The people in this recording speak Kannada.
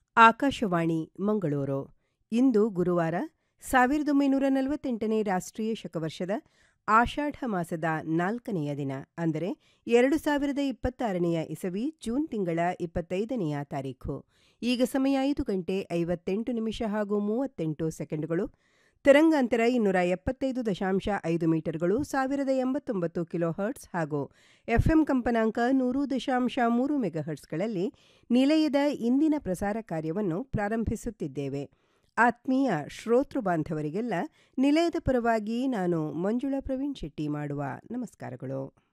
ಆಕಾಶವಾಣಿ ಮಂಗಳೂರು ಇಂದು ಗುರುವಾರ ಸಾವಿರದ ಒಂಬೈನೂರ ನಲವತ್ತೆಂಟನೇ ರಾಷ್ಟ್ರೀಯ ಶಕವರ್ಷದ ಆಷಾಢ ಮಾಸದ ನಾಲ್ಕನೆಯ ದಿನ ಅಂದರೆ ಎರಡು ಸಾವಿರದ ಇಪ್ಪತ್ತಾರನೆಯ ಇಸವಿ ಜೂನ್ ತಿಂಗಳ ಇಪ್ಪತ್ತೈದನೆಯ ತಾರೀಖು ಈಗ ಸಮಯ ಐದು ಗಂಟೆ ಐವತ್ತೆಂಟು ನಿಮಿಷ ಹಾಗೂ ಮೂವತ್ತೆಂಟು ಸೆಕೆಂಡುಗಳು ತರಂಗಾಂತರ ಇನ್ನೂರ ಎಪ್ಪತ್ತೈದು ದಶಾಂಶ ಐದು ಮೀಟರ್ಗಳು ಸಾವಿರದ ಎಂಬತ್ತೊಂಬತ್ತು ಕಿಲೋ ಹರ್ಟ್ಸ್ ಹಾಗೂ ಎಫ್ಎಂ ಕಂಪನಾಂಕ ನೂರು ದಶಾಂಶ ಮೂರು ಮೆಗಾಹರ್ಟ್ಸ್ಗಳಲ್ಲಿ ನಿಲಯದ ಇಂದಿನ ಪ್ರಸಾರ ಕಾರ್ಯವನ್ನು ಪ್ರಾರಂಭಿಸುತ್ತಿದ್ದೇವೆ ಆತ್ಮೀಯ ಶ್ರೋತೃ ಬಾಂಧವರಿಗೆಲ್ಲ ನಿಲಯದ ಪರವಾಗಿ ನಾನು ಮಂಜುಳಾ ಪ್ರವೀಣ್ ಶೆಟ್ಟಿ ಮಾಡುವ ನಮಸ್ಕಾರಗಳು